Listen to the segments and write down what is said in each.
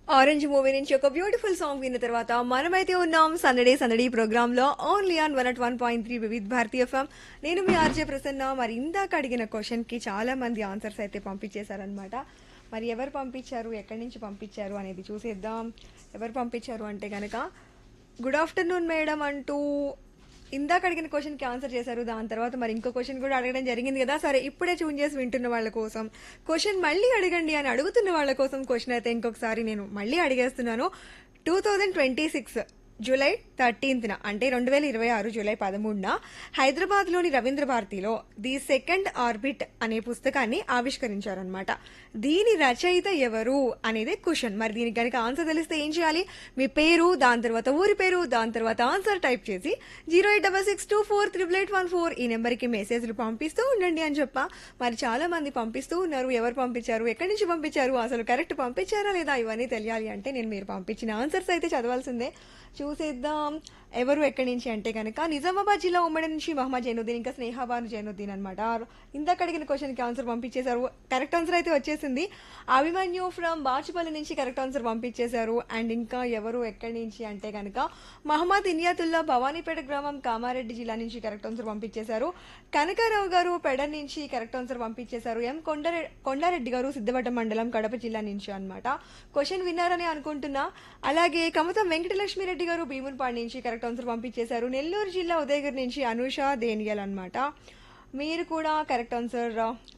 orange movie నుంచి ఒక beautiful song విన్న తర్వాత మనమైతే ఉన్నాం సందడే సందడి ప్రోగ్రామ్ లో only on one at one point three Vividh Bharati FM నేను మీ ఆర్జే ప్రసన్న మరి ఇందాక అడిగిన క్వశ్చన్ కి చాలా మంది ఆన్సర్స్ అయితే పంపించేశారనమాట మరి ఎవరు పంపించారు ఎక్కడి నుంచి పంపించారు అనేది చూసేద్దాం ఎవరు పంపించారు అంటే కనుక గుడ్ ఆఫ్టర్నూన్ మేడం అంటూ ఇందాక అడిగిన క్వశ్చన్ కి ఆన్సర్ చేశారు దాని తర్వాత మరి ఇంకో క్వశ్చన్ కూడా అడగడం జరిగింది కదా సరే ఇప్పుడే చూన్ చేసి వింటున్న వాళ్ళ కోసం క్వశ్చన్ మళ్ళీ అడగండి అని అడుగుతున్న వాళ్ళ కోసం క్వశ్చన్ అయితే ఇంకొకసారి నేను మళ్ళీ అడిగేస్తున్నాను two thousand twenty six July థర్టీన్త్న అంటే రెండు వేల ఇరవై ఆరు జూలై పదమూడున హైదరాబాద్లోని రవీంద్ర భారతిలో ది సెకండ్ ఆర్బిట్ అనే పుస్తకాన్ని ఆవిష్కరించారనమాట దీని రచయిత ఎవరు అనేది క్వశ్చన్ మరి దీనికి కనుక ఆన్సర్ తెలిస్తే ఏం చేయాలి మీ పేరు దాని తర్వాత ఊరి పేరు దాని తర్వాత ఆన్సర్ టైప్ చేసి zero eight double six two four triple eight one four ఈ నెంబర్కి మెసేజ్లు పంపిస్తూ ఉండండి అని చెప్ప మరి చాలా మంది పంపిస్తూ ఉన్నారు ఎవరు పంపించారు ఎక్కడి నుంచి పంపించారు అసలు కరెక్ట్ పంపించారా లేదా ఇవన్నీ తెలియాలి అంటే నేను మీరు పంపించిన ఆన్సర్స్ అయితే చదవాల్సిందే చూసేద్దాం ఎవరు ఎక్కడి నుంచి అంటే కనుక నిజామాబాద్ జిల్లా ఉమ్మడి నుంచి మహమ్మద్ జైనుద్దీన్ ఇంకా స్నేహాబాను జైనుద్దీన్ అనమాట ఇందాక అడిగిన క్వశ్చన్కి ఆన్సర్ పంపించేశారు కరెక్ట్ ఆన్సర్ అయితే వచ్చేసింది అభిమన్యు ఫ్రమ్ బాచుపల్లి నుంచి కరెక్ట్ ఆన్సర్ పంపించేశారు అండ్ ఇంకా ఎవరు ఎక్కడి నుంచి అంటే కనుక మహమ్మద్ ఇనియాతుల్లా భవానీపేట గ్రామం కామారెడ్డి జిల్లా నుంచి కరెక్ట్ ఆన్సర్ పంపించేశారు కనకారావు గారు పెడ నుంచి కరెక్ట్ ఆన్సర్ పంపించేశారు ఎం కొండరె కొండారెడ్డి గారు సిద్ధవటం మండలం కడప జిల్లా నుంచి అన్నమాట క్వశ్చన్ విన్నారని అనుకుంటున్నా అలాగే కమతం వెంకటలక్ష్మి రెడ్డి గారు భీమునిపాడు నుంచి కరెక్ట్ ఆన్సర్ పంపించేశారు నెల్లూరు జిల్లా ఉదయగిరి నుంచి అనుష దేనియల్ అన్నమాట మీరు కూడా కరెక్ట్ ఆన్సర్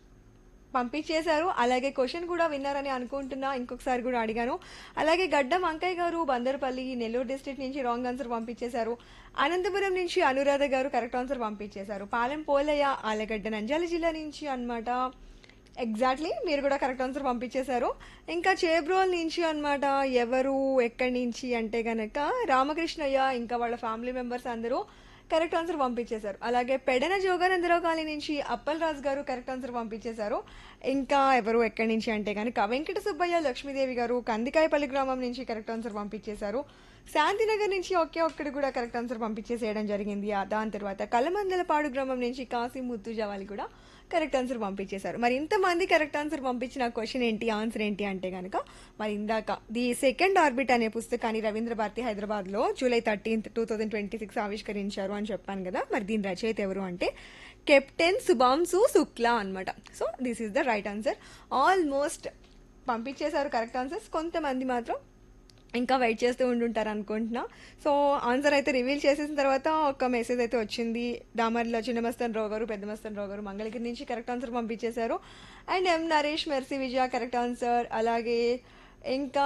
పంపించేశారు అలాగే క్వశ్చన్ కూడా విన్నారని అనుకుంటున్నా ఇంకొకసారి కూడా అడిగాను అలాగే గడ్డం అంకయ్య గారు బందర్పల్లి నెల్లూరు డిస్ట్రిక్ట్ నుంచి రాంగ్ ఆన్సర్ పంపించేశారు అనంతపురం నుంచి అనురాధ గారు కరెక్ట్ ఆన్సర్ పంపించేశారు పాలెం పోలయ్య ఆలగడ్డ నంద్యాల జిల్లా నుంచి అన్నమాట ఎగ్జాక్ట్లీ మీరు కూడా కరెక్ట్ ఆన్సర్ పంపించేశారు ఇంకా చేబ్రోల్ నుంచి అన్నమాట ఎవరు ఎక్కడి నుంచి అంటే గనక రామకృష్ణయ్య ఇంకా వాళ్ళ ఫ్యామిలీ మెంబర్స్ అందరూ కరెక్ట్ ఆన్సర్ పంపించేశారు అలాగే పెడన జోగానందరావు కాలనీ నుంచి అప్పల్ రాజు గారు కరెక్ట్ ఆన్సర్ పంపించేశారు ఇంకా ఎవరు ఎక్కడి నుంచి అంటే కనుక వెంకట సుబ్బయ్య లక్ష్మీదేవి గారు కందికాయపల్లి గ్రామం నుంచి కరెక్ట్ ఆన్సర్ పంపించేశారు శాంతినగర్ నుంచి ఒకే ఒక్కటి కూడా కరెక్ట్ ఆన్సర్ పంపించేసేయడం జరిగింది ఆ దాని తర్వాత కలమందలపాడు గ్రామం నుంచి కాసిం ముత్తుజావాలి కూడా కరెక్ట్ ఆన్సర్ పంపించేశారు మరి ఇంతమంది కరెక్ట్ ఆన్సర్ పంపించిన క్వశ్చన్ ఏంటి ఆన్సర్ ఏంటి అంటే కనుక మరి ఇందాక ది సెకండ్ ఆర్బిట్ అనే పుస్తకాన్ని రవీంద్ర భారతి హైదరాబాద్ లో July thirteenth two thousand twenty six ఆవిష్కరించారు అని చెప్పాను కదా మరి దీని రచయిత ఎవరు అంటే కెప్టెన్ సుబాంసు శుక్లా అనమాట so this is the right answer almost పంపించేశారు కరెక్ట్ ఆన్సర్స్ కొంతమంది మాత్రం ఇంకా వెయిట్ చేస్తూ ఉండుంటారు అనుకుంటున్నా సో ఆన్సర్ అయితే రివీల్ చేసేసిన తర్వాత ఒక మెసేజ్ అయితే వచ్చింది దామర్లో చిన్నమస్తన్ రావు గారు పెద్ద మస్తన్ రావు గారు మంగళగిరి నుంచి కరెక్ట్ ఆన్సర్ పంపించేశారు and M Naresh Mercy Vijaya correct answer అలాగే ఇంకా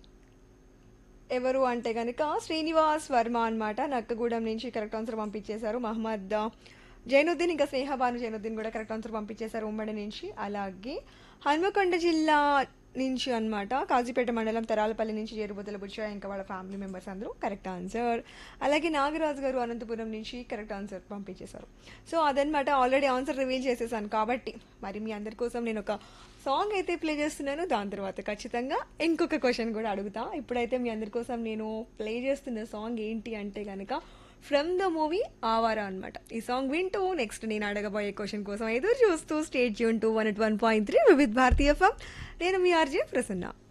ఎవరు అంటే కనుక శ్రీనివాస్ వర్మ అనమాట నక్కగూడెం నుంచి కరెక్ట్ ఆన్సర్ పంపించేశారు మహమ్మద్ జైనుద్దీన్ ఇంకా స్నేహబాను జైనుద్దీన్ కూడా కరెక్ట్ ఆన్సర్ పంపించేశారు ఉమ్మడి నుంచి అలాగే హన్మకొండ జిల్లా నుంచి అన్నమాట కాజీపేట మండలం తరాలపల్లి నుంచి చేరుబుద్దల బుచ్చ ఇంకా వాళ్ళ ఫ్యామిలీ మెంబర్స్ అందరూ కరెక్ట్ ఆన్సర్ అలాగే నాగరాజు గారు అనంతపురం నుంచి కరెక్ట్ ఆన్సర్ పంపించేశారు సో అదనమాట ఆల్రెడీ ఆన్సర్ రివీల్ చేసేసాను కాబట్టి మరి మీ అందరి కోసం నేను ఒక సాంగ్ అయితే ప్లే చేస్తున్నాను దాని తర్వాత ఖచ్చితంగా ఇంకొక క్వశ్చన్ కూడా అడుగుతా ఇప్పుడైతే మీ అందరి కోసం నేను ప్లే చేస్తున్న సాంగ్ ఏంటి అంటే కనుక ఫ్రమ్ ద మూవీ ఆవారా అనమాట ఈ సాంగ్ వింటూ నెక్స్ట్ నేను అడగబోయే క్వశ్చన్ కోసం ఎదురు చూస్తూ స్టేట్ యూన్ to one at one point three Vividh Bharati FM నేను మీ ఆర్జే ప్రసన్న